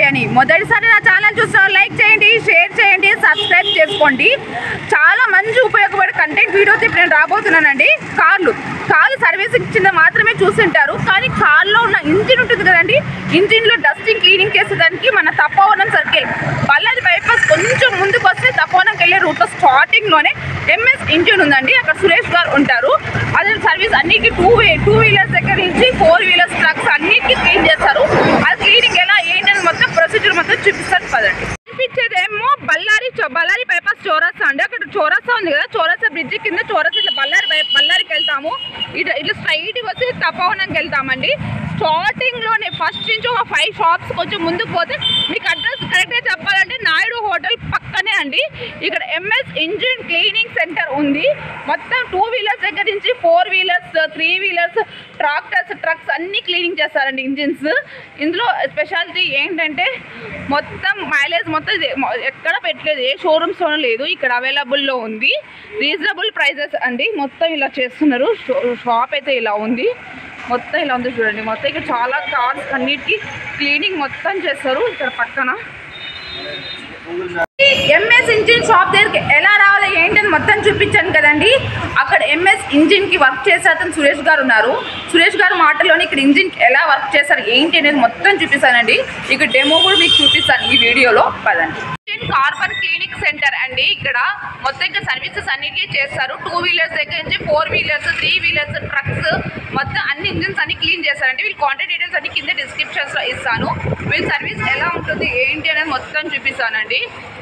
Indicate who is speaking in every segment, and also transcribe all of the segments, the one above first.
Speaker 1: అని మొదటిసారి నా ఛానల్ చూస్తున్న లైక్ చేయండి షేర్ చేయండి సబ్స్క్రైబ్ చేసుకోండి చాలా మంచి ఉపయోగపడే కంటెంట్ వీడియోతో ఇప్పుడు నేను రాబోతున్నానండి కార్లు కార్లు సర్వీస్ ఇచ్చింది మాత్రమే చూసింటారు కానీ కార్లో ఉన్న ఇంజిన్ ఉంటుంది కదండి ఇంజిన్లో డస్టింగ్ క్లీనింగ్ చేసేదానికి మన తప్పవనం సర్కిల్ బళ్ళారి బైపాస్ కొంచెం ముందుకు వస్తే తప్పవనంకి వెళ్ళే రూట్లో స్టార్టింగ్లోనే ఎంఎస్ ఇంజిన్ ఉందండి అక్కడ సురేష్ గారు ఉంటారు అదే సర్వీస్ అన్నిటికీ టూ టూ వీలర్స్ దగ్గర నుంచి ఫోర్ వీలర్స్ ట్రక్స్ అన్నిటికీ క్లీన్ చేస్తారు అది క్లీనింగ్ ఎలా ఏంటని మొత్తం ప్రొసీజర్ మొత్తం చూపిస్తారు పదండి చూపించేదేమో బళ్ళారి చౌ- బళ్ళారి బైపాస్ చౌరస్తా అండి అక్కడ చౌరస్తా ఉంది కదా చౌరస్తా బ్రిడ్జ్ కింద చౌరస్తా ఇట్లా బళ్ళారి బై బళ్ళారికి వెళ్తాము ఇట్లా ఇట్లా స్ట్రైట్ వచ్చి తప్పవనంకి వెళ్తామండి స్టార్టింగ్ లోనే ఫస్ట్ నుంచి ఒక ఫైవ్ షాప్స్ కొంచెం ముందుకు పోతే మీకు అడ్రస్ కరెక్ట్గా చెప్పాలంటే నాయుడు హోటల్ పక్కనే అండి ఇక్కడ ఎంఎస్ ఇంజిన్ క్లీనింగ్ సెంటర్ ఉంది మొత్తం టూ వీలర్స్ దగ్గర నుంచి four wheelers three wheelers tractors trucks అన్ని క్లీనింగ్ చేస్తారండి ఇంజిన్స్ ఇందులో స్పెషాలిటీ ఏంటంటే మొత్తం మైలేజ్ మొత్తం ఇది మొ- ఎక్కడ పెట్టలేదు ఏ షోరూమ్స్లోనూ లేదు ఇక్కడ అవైలబుల్లో ఉంది రీజనబుల్ ప్రైజెస్ అండి మొత్తం ఇలా చేస్తున్నారు షో- షాప్ అయితే ఇలా ఉంది మొత్తం ఇలా ఉంది చూడండి మొత్తం ఇక్కడ చాలా కార్స్ అన్నిటికీ క్లీనింగ్ మొత్తం చేస్తారు ఇక్కడ పక్కన ఎంఎస్ ఇంజిన్ షాప్ దగ్గరికి ఎలా రావాలి ఏంటని మొత్తం చూపించాను కదండి అక్కడ ఎంఎస్ ఇంజిన్ కి వర్క్ చేసే అతను సురేష్ గారు ఉన్నారు సురేష్ గారు మాటలోని ఇక్కడ ఇంజిన్ ఎలా వర్క్ చేస్తారు ఏంటి అనేది మొత్తం చూపిస్తానండి ఇక్కడ డెమో కూడా మీకు చూపిస్తాను ఈ వీడియోలో పదండి ఇంజిన్ కార్బన్ క్లినిక్ సెంటర్ అండి ఇక్కడ మొత్తం ఇంకా సర్వీసెస్ అన్నిటికీ చేస్తారు టూ వీలర్స్ దగ్గర నుంచి four wheelers three wheelers trucks మొత్తం అన్ని ఇంజిన్స్ అన్ని క్లీన్ చేస్తారండి వీళ్ళు కాంటాక్ట్ డీటెయిల్స్ అన్ని కింద డిస్క్రిప్షన్స్లో ఇస్తాను వీళ్ళ సర్వీస్ ఎలా ఉంటుంది ఏంటి అనేది మొత్తం చూపిస్తానండి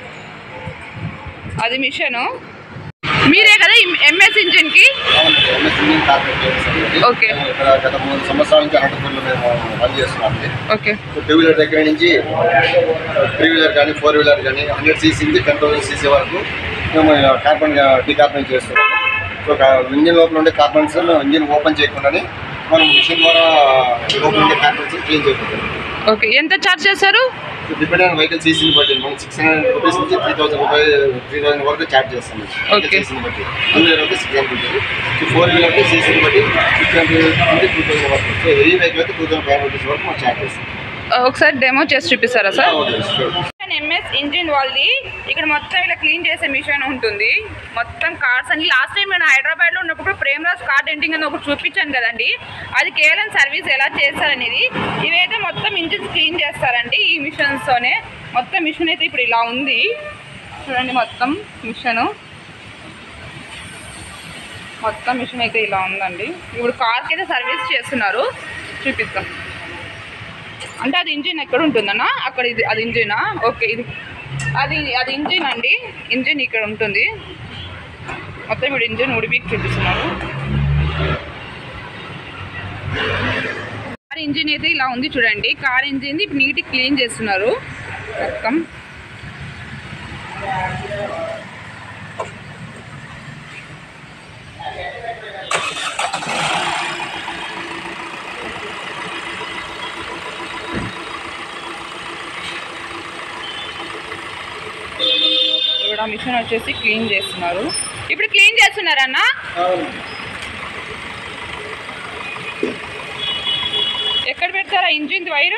Speaker 1: అది మిషన్ మీరే కదా ఎంఎస్ ఇంజిన్ కి
Speaker 2: అవును, ఎంఎస్ ఇంజిన్ కార్పొరేట్ చేస్తామండి.
Speaker 1: ఓకే.
Speaker 2: ఇక్కడ గత మూడు సంవత్సరాల నుంచి అనంతపురంలో మేము రన్ చేస్తున్నాం
Speaker 1: ఓకే
Speaker 2: టూ వీలర్ దగ్గర నుంచి త్రీ వీలర్ కానీ ఫోర్ వీలర్ కానీ హండ్రెడ్ సీసీ నుంచి టెన్ థౌసండ్ సీసీ వరకు మేము కార్బన్ డికార్బన్ చేస్తున్నాము సో ఇంజిన్ లోపల ఉండే కార్బన్స్ ఇంజిన్ ఓపెన్ చేయకుండానే మనం మిషన్ ద్వారా లోపల ఉండే కార్బన్స్ క్లీన్ చేయకుండా
Speaker 1: ఓకే ఎంత చార్జ్ చేశారు
Speaker 2: డిపెండ్ ఆన్ వెహికల్ సీసీని బట్టి మనం సిక్స్ హండ్రెడ్ రూపీస్ నుంచి త్రీ థౌసండ్ రూపాయలు త్రీ థౌసండ్ వరకు ఛార్జ్ చేస్తాం
Speaker 1: Okay.
Speaker 2: సీసీని బట్టి టూ వీలర్ అయితే సిక్స్ హండ్రెడ్ ఉంటుంది ఫోర్ వీలర్ అయితే సీసీని బట్టి సిక్స్ హండ్రెడ్ నుంచి టూ థౌసండ్ వరకు సో హెవీ వెహికల్ అయితే టూ థౌసండ్ ఫైవ్ రూపీస్ వరకు మనం ఛార్జ్ చేస్తాం
Speaker 1: ఒకసారి డెమో చేసి చూపిస్తారా sir
Speaker 2: okay sure.
Speaker 1: MS engine వాళ్ళది ఇక్కడ మొత్తం ఇలా క్లీన్ చేసే మిషన్ ఉంటుంది మొత్తం కార్స్ అన్ని లాస్ట్ టైం నేను హైదరాబాద్లో ఉన్నప్పుడు ప్రేమరాజ్ కార్ డెంటింగ్ అని ఒకటి చూపించాను కదండి అది కేవలం సర్వీస్ ఎలా చేస్తారనేది ఇవైతే మొత్తం ఇంజిన్స్ క్లీన్ చేస్తారండి ఈ మిషన్స్తోనే మొత్తం మిషన్ అయితే ఇప్పుడు ఇలా ఉంది చూడండి మొత్తం మిషను మొత్తం మిషన్ అయితే ఇలా ఉందండి ఇప్పుడు కార్కి అయితే సర్వీస్ చేస్తున్నారు చూపిస్తాం అంటే అది ఇంజిన్ ఎక్కడ ఉంటుందన్నా అక్కడ ఇది అది ఇంజినా ఓకే ఇది అది అది ఇంజిన్ అండి ఇంజిన్ ఇక్కడ ఉంటుంది మొత్తం ఇప్పుడు ఇంజిన్ ఉడిపికి చూపిస్తున్నారు కార్ ఇంజిన్ అయితే ఇలా ఉంది చూడండి కార్ ఇంజిన్ ఇప్పుడు నీట్గా క్లీన్ చేస్తున్నారు మొత్తం ఇక్కడ మిషన్ వచ్చేసి క్లీన్ చేస్తున్నారు ఇప్పుడు క్లీన్ చేస్తున్నారన్నా ఎక్కడ పెడతారా ఇంజిన్ వైర్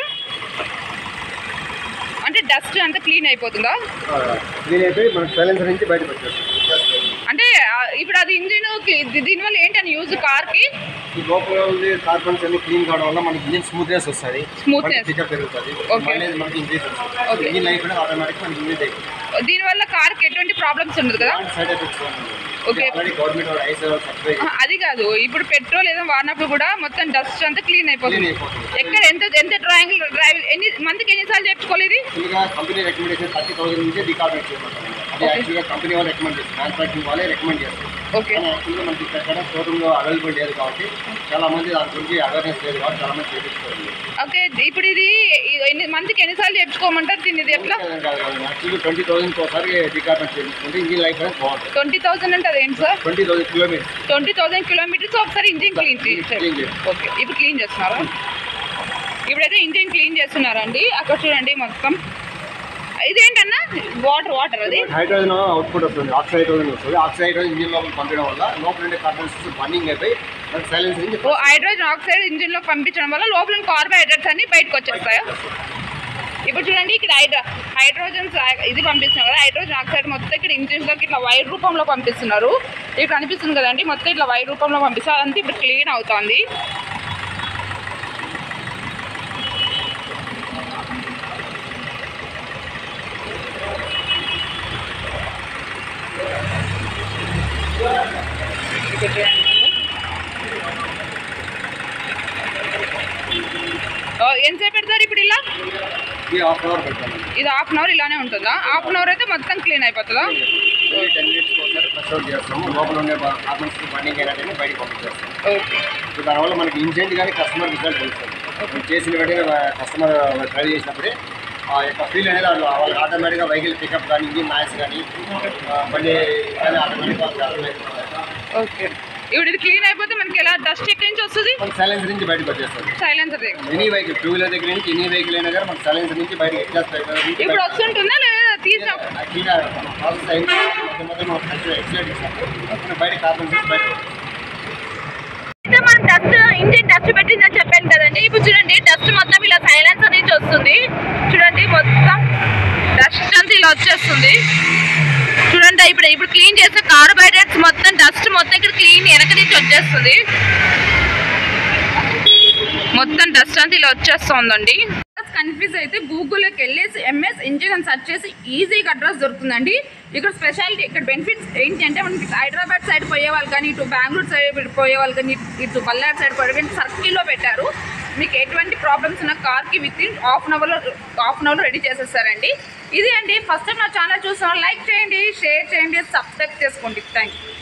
Speaker 1: అంటే డస్ట్ అంతా క్లీన్ అయిపోతుందా
Speaker 2: క్లీన్ అయిపోయి మనకు సైలెన్సర్ నుంచి బయటకు వచ్చేస్తాం
Speaker 1: అంటే ఆ, ఇప్పుడు అది ఇంజిన్ దీనివల్ల ఏంటని యూజ్ కార్కి
Speaker 2: ఈ లోపల ఉండే కార్బన్స్ అన్ని క్లీన్ కావడం వల్ల మనకి ఇంజిన్ స్మూత్నెస్ వస్తుంది
Speaker 1: Smoothness.
Speaker 2: పికప్ పెరుగుతుంది
Speaker 1: Okay.
Speaker 2: మైలేజ్ మనకి ఇంక్రీజ్
Speaker 1: Okay.
Speaker 2: వస్తుంది ఇంజిన్ లైఫ్ కూడా ఆటోమేటిక్ మనకి ఇంక్రీజ్ అయిపోతుంది
Speaker 1: దీనివల్ల కార్కి ఎటువంటి ప్రాబ్లమ్స్ ఉండదు కదా
Speaker 2: side effects
Speaker 1: Okay.
Speaker 2: Already government వాళ్ళు ఐస్ సర్టిఫై
Speaker 1: ఆ, అది కాదు ఇప్పుడు పెట్రోల్ ఏదో వాడినప్పుడు కూడా మొత్తం డస్ట్ అంతా క్లీన్
Speaker 2: క్లీన్
Speaker 1: అయిపోతుంది
Speaker 2: అయిపోతుంది
Speaker 1: ఎక్కడ ఎంత ఎంత డ్రాయింగ్ డ్రైవ్ ఎన్ని మందికి ఎన్నిసార్లు చెప్పుకోలేదు
Speaker 2: ఫుల్గా కంపెనీ రికమెండేషన్ థర్టీ థౌసండ్ నుంచి డికార్బెట్ చేయమంటారు అది
Speaker 1: Okay.
Speaker 2: యాక్చువల్గా కంపెనీ వాళ్ళు రికమెండ్ చేస్తారు మ్యానుఫాక్చరింగ్ వాళ్ళే రికమెండ్ చేస్తారు
Speaker 1: ఓకే
Speaker 2: కానీ యాక్చువల్గా మనకి ఇక్కడ షోరూమ్లో అవైలబుల్ లేదు కాబట్టి చాలా మంది దాని గురించి అవేర్నెస్ లేదు కాబట్టి చాలా మంది చేపించుకోవాలి
Speaker 1: ఓకే ఇప్పుడు ఇది ఇది ఎన్ని మందికి ఎన్నిసార్లు చెప్పుకోమంటారు దీన్ని ఇది ఎట్లా
Speaker 2: యాక్చువల్లీ ట్వంటీ థౌసండ్ ఒకసారి డికార్బెట్ చేయించుకుంటే ఇంజిన్ లైఫ్ అనేది బాగుంటుంది
Speaker 1: ట్వంటీ థౌసండ్ అంటే అదేంటి sir
Speaker 2: twenty thousand kilometres
Speaker 1: twenty thousand kilometres ఒకసారి ఇంజిన్ క్లీన్
Speaker 2: Clean చేయాలి.
Speaker 1: ఓకే ఇప్పుడు క్లీన్ చేస్తున్నారు ఇప్పుడైతే ఇంజిన్ క్లీన్ చేస్తున్నారండి అక్కడ చూడండి మొత్తం ఇదేంటన్నా వాటర్ వాటర్ అది
Speaker 2: హైడ్రోజన్ అవుట్పుట్ వస్తుంది ఆక్సైడ్ హైడ్రోజన్ వస్తుంది ఆక్సైడ్ హైడ్రోజన్ ఇంజిన్ లోపల పంపడం వల్ల లోపల ఉండే కార్బన్స్ బర్నింగ్ అయిపోయి మనకి సైలెన్స్ నుంచి
Speaker 1: ఓ హైడ్రోజన్ ఆక్సైడ్ ఇంజిన్ లో పంపించడం వల్ల లోపల కార్బోహైడ్రేట్స్ అన్ని బయటకు వచ్చేస్తాయా ఇప్పుడు చూడండి ఇక్కడ హైడ్రా హైడ్రోజన్ ఇది పంపిస్తున్నారు కదా హైడ్రోజన్ ఆక్సైడ్ మొత్తం ఇక్కడ ఇంజిన్లోకి ఇట్లా వైర్ రూపంలో పంపిస్తున్నారు ఇక్కడ కనిపిస్తుంది కదండి మొత్తం ఇట్లా వైర్ రూపంలో పంపిస్తారు అదంతా ఇప్పుడు క్లీన్ అవుతుంది ఇక్కడ చూడండి. ఓ, ఎంతసేపు పెడతారు ఇప్పుడు ఇలా
Speaker 2: ఇది హాఫ్ అన్ అవర్ పెడతాను
Speaker 1: ఇది హాఫ్ అన్ అవర్ ఇలానే ఉంటుందా హాఫ్ అన్ అవర్ అయితే మొత్తం క్లీన్ అయిపోతుందా
Speaker 2: టెన్ మినిట్స్కి ఒకసారి ఫ్రెష్ అవుట్ చేస్తాము లోపల ఉండే కార్బన్స్ బండింగ్ అయినా కానీ బయటకు పంపించేస్తాం
Speaker 1: ఓకే
Speaker 2: సో దానివల్ల మనకి ఇన్సెంట్ కానీ కస్టమర్ రిజల్ట్ తెలుస్తుంది మనం చేసిన వెంటనే కస్టమర్ ట్రై చేసినప్పుడే ఆ యొక్క ఫీల్ అనేది వాళ్ళు వాళ్ళకి ఆటోమేటిక్గా వెహికల్ పికప్ కానీ ఇంజిన్ నాయిస్ కానీ ఆ, బండి కానీ ఆటోమేటిక్ వాళ్ళకి అర్థమైపోతుంది
Speaker 1: ఓకే ఇప్పుడు ఇది క్లీన్ అయిపోతే మనకి ఎలా డస్ట్ ఎక్కడి నుంచి వస్తుంది
Speaker 2: మనకి సైలెన్స్ నుంచి బయటకు వచ్చేస్తుంది
Speaker 1: silencer
Speaker 2: any vehicle two wheeler దగ్గర నుంచి ఎనీ వెహికల్ అయినా కానీ మనకి సైలెన్స్ నుంచి బయటకు ఎగ్జాస్ట్
Speaker 1: ఇప్పుడు వస్తుంటుందా లేదా తీసా
Speaker 2: యాక్చువల్గా ప్రాసెస్ అయింది మొత్తం మొత్తం మనం ఎక్సలెంట్ ఇస్తాం బయట కార్బన్ నుంచి బయటకు
Speaker 1: అయితే మనం డస్ట్ ఇంజిన్ డస్ట్ పెట్టిందని చెప్పాను కదండి ఇప్పుడు చూడండి డస్ట్ మొత్తం ఇలా సైలెన్సర్ నుంచి వస్తుంది చూడండి మొత్తం డస్ట్ అంతా ఇలా వచ్చేస్తుంది చూడండి ఇప్పుడు ఇప్పుడు క్లీన్ చేస్తే కార్బోహైడ్రేట్స్ మొత్తం డస్ట్ మొత్తం ఇక్కడ క్లీన్ వెనక నుంచి వచ్చేస్తుంది మొత్తం డస్ట్ అంతా ఇలా వచ్చేస్తుందండి కన్ఫ్యూజ్ అయితే గూగుల్లోకి వెళ్ళేసి ఎంఎస్ ఇంజిన్ అని సెర్చ్ చేసి ఈజీగా అడ్రస్ దొరుకుతుందండి ఇక్కడ స్పెషాలిటీ ఇక్కడ బెనిఫిట్స్ ఏంటి అంటే మనకి హైదరాబాద్ సైడ్ పోయే వాళ్ళు కానీ ఇటు బెంగళూరు సైడ్ పోయే వాళ్ళు కానీ ఇటు బళ్ళారి సైడ్ పోయే వాళ్ళు సర్కిల్లో పెట్టారు మీకు ఎటువంటి ప్రాబ్లమ్స్ ఉన్న కార్కి విత్ ఇన్ హాఫ్ అన్ అవర్లో హాఫ్ అన్ అవర్లో రెడీ చేసేస్తారండి ఇది అండి ఫస్ట్ టైం నా ఛానల్ చూసిన లైక్ చేయండి షేర్ చేయండి సబ్స్క్రైబ్ చేసుకోండి థ్యాంక్ యూ